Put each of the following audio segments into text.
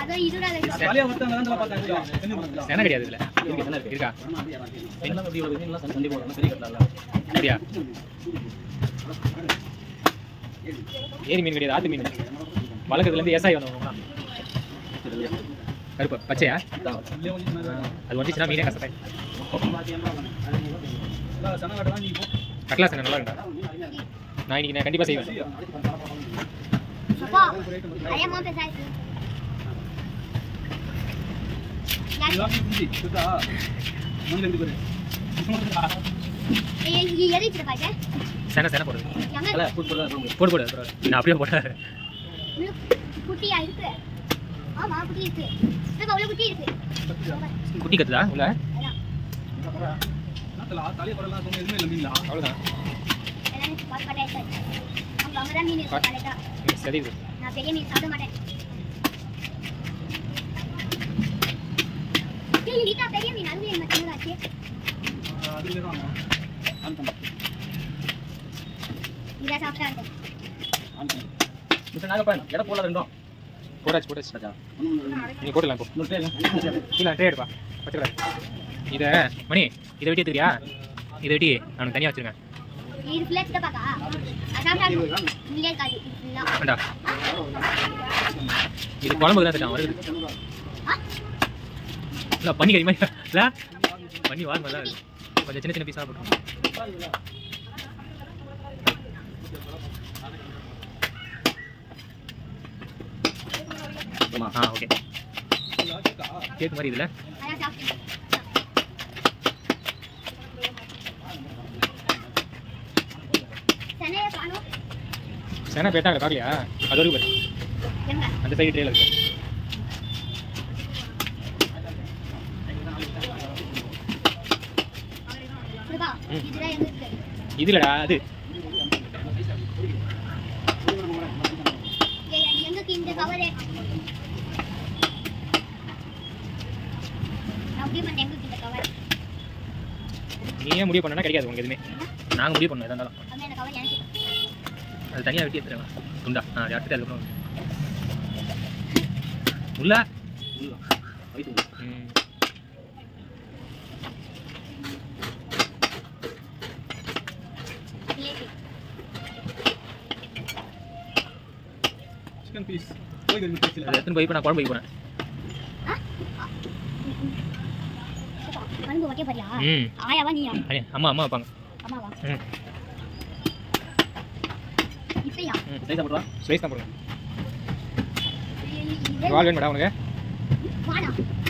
அதான் இருடா வைக்கும். தலையை ஒருத்தவங்க தான் தலை பார்த்தேன். என்ன பண்ணுறது? சென கிடையாது இதுல இருக்கா மீன்லாம் எப்படி இவ்வளவு மீன்லாம் சண்டை போடுறாங்க பெரிய கட்டல அப்படியா ஏரி மீன் கிடையாது ஆத்து மீன் வளர்க்கறதுல இருந்து ஏசாய் வந்தவங்க கருப்பு பச்சையா உள்ளே கொஞ்சம் சின்னதா. அது வந்துச்சுன்னா மீனே கஷ்டப்பேன் அதான் சன காட்டெல்லாம் நீ போ. கட்லா சேனை நல்லா இருக்கா நான் இன்னைக்கு நான் கண்டிப்பா செய்வேன் அப்பா, அதிகமா பேசாதீங்க. யாரு? இதெல்லாம் நீ குஞ்சு. சுத்தா. மண்ணுல இருந்து பாரு. ஏய், ஏய், இது எது வச்சிருப்பா இது? சேனை சேனை போடுது எங்க அல்ல கூட்டு போடுறதா போடு போடு பரவாயில்ல. நான் அப்படியே போட்டேன் உள்ள குட்டியா இருக்கு ஆமா குட்டி இருக்கு இப்ப அவ்வளவு குட்டி இருக்கு குட்டி கத்துதா உள்ள அதான். என்னத்துல, தலையை படலாம் சொன்ன எதுவுமே இல்லை மீன்ல. அவ்வளோதான் எல்லாமே பாத்து பாத்தா இருக்கு அங்க அங்கதான் மீன் இருக்கு கரெக்டா சரி நான் பெரிய மீன் சாப்பிட மாட்டேன் ஏய், ரீட்டா, பெரிய மீன் அதுவும் என்ன சின்னதாச்சு ஆ, அது வேணும் வாங்க. ஆன் பண்ணு. இதான் சாப்பிட்டா இருக்கும் ஆன் பண்ணு. மிஸ்டர் நாகப்பன் எடை போடல ரெண்டும் போடாச்சு போடாச்சு ராஜா நீ போடலாம் இப்போ இன்னொரு டே கீழே ட்ரே எடுப்பா வச்சுக்கிறேன் இதை மணி இதை வெட்டி எடுத்துக்கிறியா இதை வெட்டி நான் தனியாக வச்சிருக்கேன் இது ஃபுல்லா சித்தப்பாக்கா அது சாப்பிட்டா இருக்கும் இல்லையே இருக்காது இது ஃபுல்லா வேண்டா இது குழம்புக்கு தான் தட்டான் வருது ஆ? இல்லை பண்ணி கறி மாதிரி இல்லை பண்ணி வாங்க மாதிரி தான் இருக்கு கொஞ்சம் சின்ன சின்ன பீஸாக போட்டுருவோம் ஆமா ஆ ஓகே கேக் மாதிரி இதில் அதான் சாப்பிட்டேன் சென்னையை காணும் சேனா பேட்டாங்க பார்க்கலையா அது வரைக்கும் பாரு எங்க அந்த சைடு ட்ரேல இருக்கு சுபா ம். இதுதான் எங்க இருக்கு இதுலடா அது ஏய், எங்க இருக்கு இந்த கவரு நான் அப்படியே பண்ணேன் எங்க இருக்கு இந்த கவர் நீ ஏன் முடிவு பண்ணனா கிடைக்காது உனக்கு எதுவுமே நாங்கள் முடிவு பண்ணோம் எதா இருந்தாலும் அம்மா இந்த கவர் எனக்கு அது தனியாக வெட்டி எடுத்துருங்க துண்டா ஆ அது அடுத்துட்டு அதுக்கப்புறம் உள்ள வயிற்று ம் பிளேட் சிக்கன் பீஸ் கோழி கறி பீஸ் இல்லை அது எடுத்துன்னு போய் இப்போ நான் குழம்பு வைக்க போகிறேன் மருந்து வைக்க போறியா ம் ஆயாவா நீயா ஐயா, அம்மா அம்மா வைப்பாங்க அம்மாவா ம் இப்பயா ம் நைஸா போடுவா ஸ்லைஸ் தான் போடுங்க இது வால் வேணுமாடா உனக்கு வாடா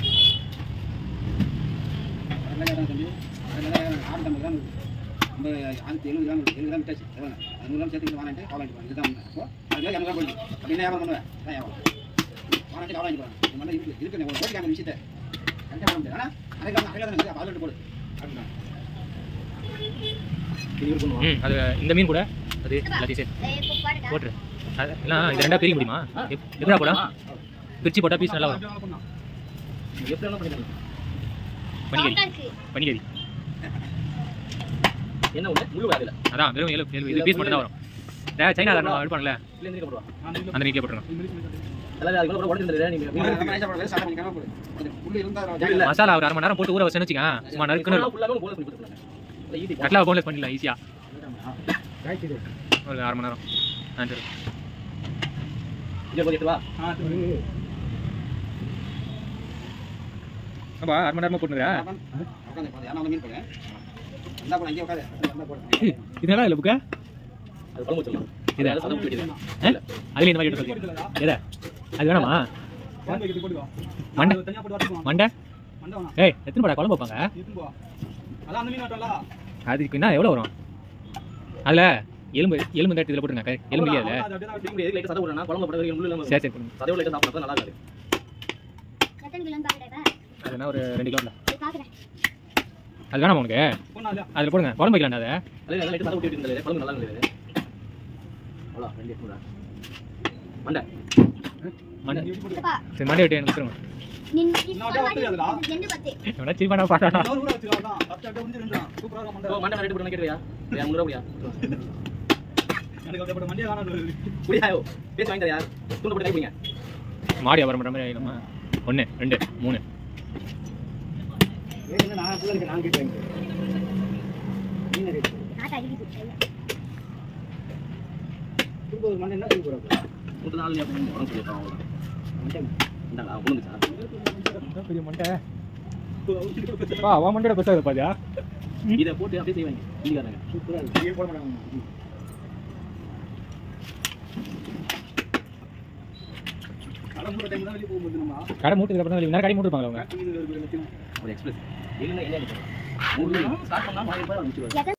வெங்காயம் தம்பி வெங்காயம் ஆறு டம்பர் தான் இருக்குது நம்ம ஆயிரத்தி எழுபது கிராம் எழுபது கிராம் விட்டாச்சு எவ்வளோ அது நூறு கிராம் சேர்த்து வாங்கிட்டு கால் வாங்கிட்டு போகிறேன் இதுதான் உண்மை. அப்போ அது கிலோ இரநூறு போயிடுச்சு அப்படின்னு வியாபாரம் பண்ணுவேன் அதான் வியாபாரம் வாங்கிட்டு கால் வாங்கிட்டு போகிறேன் இந்த மாதிரி இருக்குது இருக்குது உங்களுக்கு போட்டுக்காங்க விஷயத்தை கரெக்டாக பண்ண முடியாது ஆனால் அரை கிராம் அரை கிராம் இருக்குது பதினெட்டு போடு அப்படின்னா இது யூஸ் பண்ணுவோம் ம் அது இந்த மீன் கூட அது எல்லாத்தையும் சேர்த்து ஏய், இப்போ பாருடா போட்டுரு அது எல்லாம் இது ரெண்டா பிரிக்க முடியுமா எப்- எப்படிடா போடா பிரிச்சு போட்டா பீஸ் நல்லா வரும் எப்படி வேணாலும் பண்ணிக்கலாம் பனிக்கறி சாப்பிட்டா இருக்கு பனிக்கறி என்ன ஒண்ணு முழு வேலையில அதான் வெறும் ஏழு ஏழு இது பீஸ் மட்டும் தான் வரும் டே சைனா நான் எடுப்பாங்கல்ல இல்ல எந்திரிக்க போடுவா அந்த நீட்டில் போட்டுருங்க எல்லாரும் அதுக்கு மேல உடஞ்சிருந்தது நீங்க நம்ம நம்ம நைஸாக போடுறது சாப்பிட பண்ணிக்காம போடு கொஞ்சம் புல்லு இருந்தால் இல்ல. மசாலா ஒரு அரை மணி நேரம் போட்டு ஊற வச்சுன்னு வச்சுக்கேன் சும்மா நறுக்குன்னு இருக்கும். ஃபுல்லாவே போல பண்ணி கொடுத்துருங்க இல்ல ஈஸி கட்லா போன்லெஸ் பண்ணிடலாம் ஈஸியாக ஒரு அரை மணி நேரம் ஆ சரி இங்க போயிட்டு வா அப்பா அரை மணி நேரமாக போட்டுருக்கா உட்காந்து உட்காந்து ஆனால் மீன் போடுங்க வந்தா போடு அங்கேயே உட்காது வந்தா போடு இதெல்லாம் இல்லை புக்கா அது குழம்பு வச்சிடலாம் இது அது சதம் போயிட்டு அதுல இந்த மாதிரி எடுத்து சொல்லி எதை அது வேணாமா மண்டை மண்டை ஏய் எத்தனை படா குழம்பு வைப்பாங்க அதுக்கு என்ன எவ்வளோ வரும் அதில் எலும்பு எலும்பு இந்த இதில் போட்டுருங்க க- எலும்பு இல்லையா அதில் லைட்டா சதம் போடுறேன் குழம்பு போட வரைக்கும் முள்ளு இல்லாம சரி சரி போடுங்க சதையோட லைட்டா சாப்பிட்டா நல்லா இருக்காது எத்தனை கிலோன்னு பாக்குறேன் அது என்ன ஒரு ரெண்டு கிலோ இது பாக்குறேன் அது வேணாமா உனக்கு அதில் போடுங்க குழம்பு வைக்கலாம் அதை அதே நல்லா லைட்டா சதம் ஊட்டி இருந்தது குழம்பு நல்லா இருந்தது அவ்வளோ ரெண்டு எடுத்து மண்டை மண்டை சித்தப்பா சரி மண்டை விட்டு எனக்கு கொடுத்துருங்க நீ ரெண்டு பத்து எவனா சீப்பானா பாட்டானா ஓ மண்டை ரேட்டு போட்டு கேட்டுவியா முந்நூறு ரூபாயா குடியாயோ பேசி வாங்கி தரையா துண்டு போட்டு கை பிடிங்க மாடி வியாபாரம் பண்ணுற மாதிரி ஆகிடுமா ஒன்று ரெண்டு மூணு வேணும்னா நான் full ஆ இருக்கு, நான் கேட்டு வாங்கிக்கிறேன். மீன் rate. காத்து அடிக்குது திரும்ப ஒரு மண்டை என்ன தூக்கி போடுறது? மூணு நாள் ஞாபகம் உடம்பு சொல்லியிருக்கான் அவ்வளோதான் மண்டை. இந்தாங்களா உளுந்துச்சா பெரிய மண்டை பா அவன் மண்டையோட பெருசாக பாத்தியா இதை போட்டு அப்படியே செய்வாங்க இந்திக்காரங்க சூப்பரா இருக்கு. இதே போட மாட்டாங்க. கிளம்புற டைம் தான் வெளியே போகும்போது நம்ம கடை மூட்டுக்கு அப்புறம் தான் நேரம் கடை மூட்டுருப்பாங்க அவங்க மீன் வருது ஒரு எக்ஸ்பிரஸ் இல்லைன்னா இல்லை மூணு ஸ்டார்ட் பண்ணால் மாதிரி போய் முடிச்சிருவாங்க எத்தனை